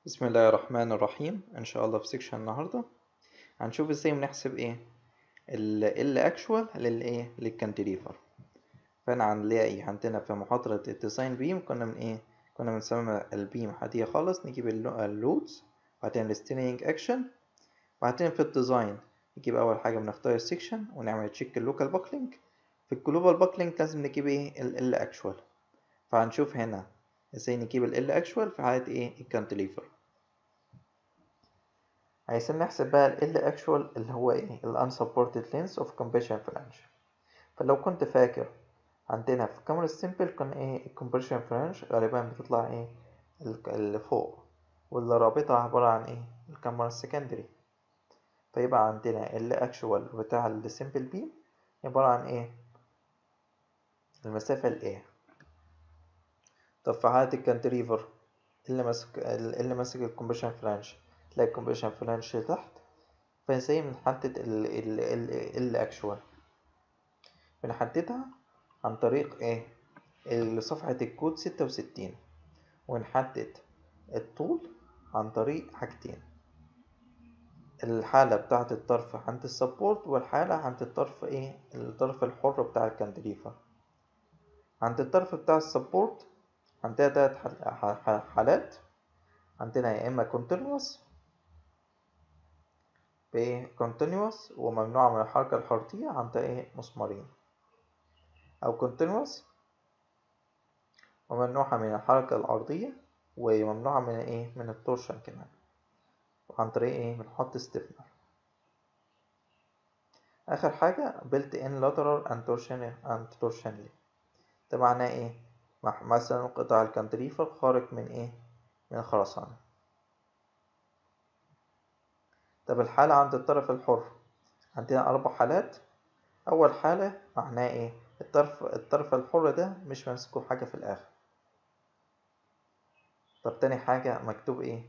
بسم الله الرحمن الرحيم ان شاء الله في سيكشن النهارده هنشوف ازاي بنحسب ايه ال اكشوال للايه للكانتليفر فانا هنلاقي عندنا في محاضرة الديزاين بيم كنا من ايه كنا بنسمي البيم عادية خالص نجيب اللودز بعدين الستيرنج اكشن بعدين في الديزاين نجيب اول حاجة بنختار السيكشن ونعمل تشيك اللوكال باكلينج في الجلوبال باكلينج لازم نجيب ايه ال اكشوال فهنشوف هنا ازاي نجيب ال اكشوال في حالة ايه الكانتليفر عايزين نحسب بقى ال actual اللي هو ايه ال unsupported length of compression flange فلو كنت فاكر عندنا في الكاميرا السيمبل كان ايه ال compression flange غالبا بتطلع ايه اللي فوق واللي رابطها عبارة عن ايه الكاميرا السكندري فيبقى عندنا ال actual بتاع السيمبل بيم عبارة عن ايه المسافة ال A طب في حالة الكانتريفر اللي ماسك اللي ماسك الكومبريشن فلانج تلاقي الكومبريشن فلانج تحت فازاي بنحدد ال ال ال الاكشوال بنحددها عن طريق ايه صفحة الكود ستة وستين ونحدد الطول عن طريق حاجتين الحالة بتاعة الطرف عند السبورت والحالة عند الطرف ايه الطرف الحر بتاع الكاندليفر عند الطرف بتاع السبورت عندنا تلات حالات عندنا يا إما continuous ب continuous وممنوعة من الحركة الحركية عن طريق مسمارين أو continuous وممنوعة من الحركة الأرضية وممنوعة من إيه من التورشن كمان عن طريق إيه بنحط ستيفنر آخر حاجة built in lateral and torsion and torsionally ده معناه إيه مثلا قطع الكانتريفر خارج من إيه من الخرسانة طب الحالة عند الطرف الحر عندنا أربع حالات أول حالة معناه إيه الطرف الطرف الحر ده مش ممسكه حاجة في الآخر طب تاني حاجة مكتوب إيه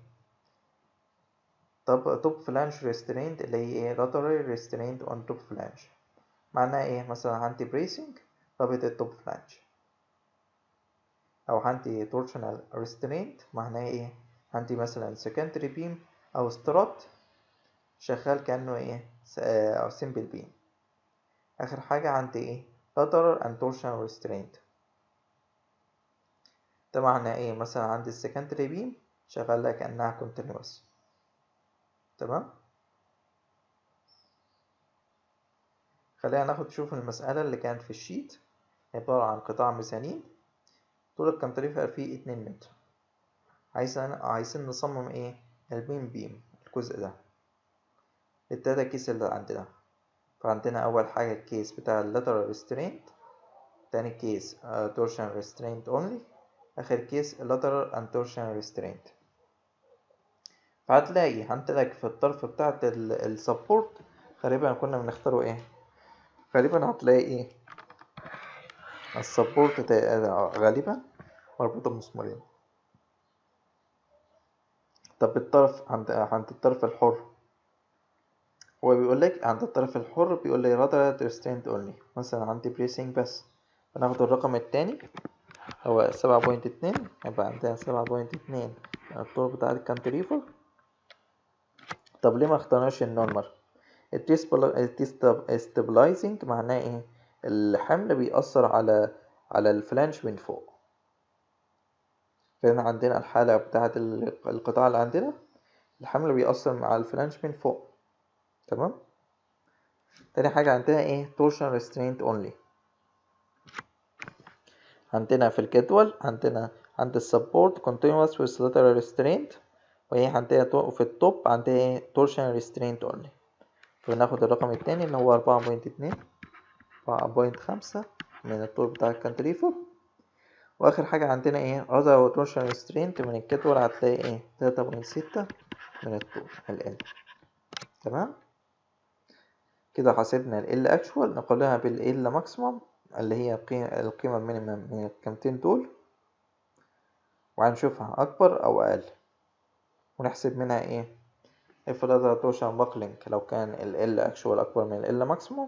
طب توب فلانش ريسترينت اللي هي إيه lateral ريسترينت on توب فلانش معناه إيه مثلا عندي بريسنج رابط التوب فلانش أو عندي torsional restraint معناه إيه عندي مثلا secondary beam أو strut شغال كأنه إيه أو simple beam آخر حاجة عندي إيه lateral and torsional restraint ده معناه إيه مثلا عندي secondary beam شغال لها كأنها continuous تمام خلينا ناخد نشوف المسألة اللي كانت في الشيت عبارة عن قطاع ميزانين طول الكانتريفر فيه اتنين متر عايزين عايزين نصمم ايه البيم بيم الجزء ده التلاتة كيس اللي عندنا فعندنا أول حاجة الكيس بتاع اللاترال restraint تاني كيس uh, torsion restraint only آخر كيس lateral and torsion restraint فهتلاقي هنتلاقي في الطرف بتاعة السبورت غالبا كنا بنختاره ايه غالبا هتلاقي ايه السبورت غالبا مربوطة بمسمارين طب الطرف عند عند الطرف الحر هو بيقول لك عند الطرف الحر بيقول لي lateral restraint only مثلا عندي بريسنج بس فناخد الرقم التاني هو سبعة بوينت اتنين يبقى عندنا سبعة بوينت اتنين الطول بتاع الكانتريفر طب ليه ما اخترناش النورمال stabilizing معناه ايه الحمل بيأثر على على الفلانش من فوق فهنا عندنا الحالة بتاعة القطاع اللي عندنا الحمل بيأثر على الفلانش من فوق تمام تاني حاجة عندنا ايه torsion restraint only عندنا في الجدول عندنا عند السبورت continuous with lateral restraint وهي عندنا في التوب عندنا ايه torsion restraint only فبناخد الرقم التاني اللي هو أربعة بوينت اتنين أربعة بوينت خمسة من الطول بتاع الكانتريفر واخر حاجة عندنا ايه other torsion restraint من الجدول هتلاقي ايه تلاتة بوينت ستة من الطول ال L تمام كده حسبنا ال L actual نقارنها بال L maximum اللي هي القيمة المينيمم من الكامتين دول وهنشوفها أكبر أو أقل ونحسب منها ايه if other torsion buckling لو كان ال L actual أكبر من ال L maximum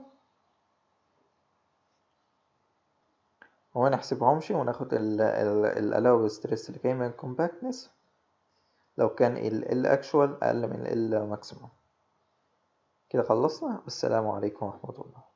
وما نحسبهمش وناخد ال ال allowable stress اللي جاي من compactness لو كان ال L actual أقل من ال L maximum كده خلصنا والسلام عليكم ورحمة الله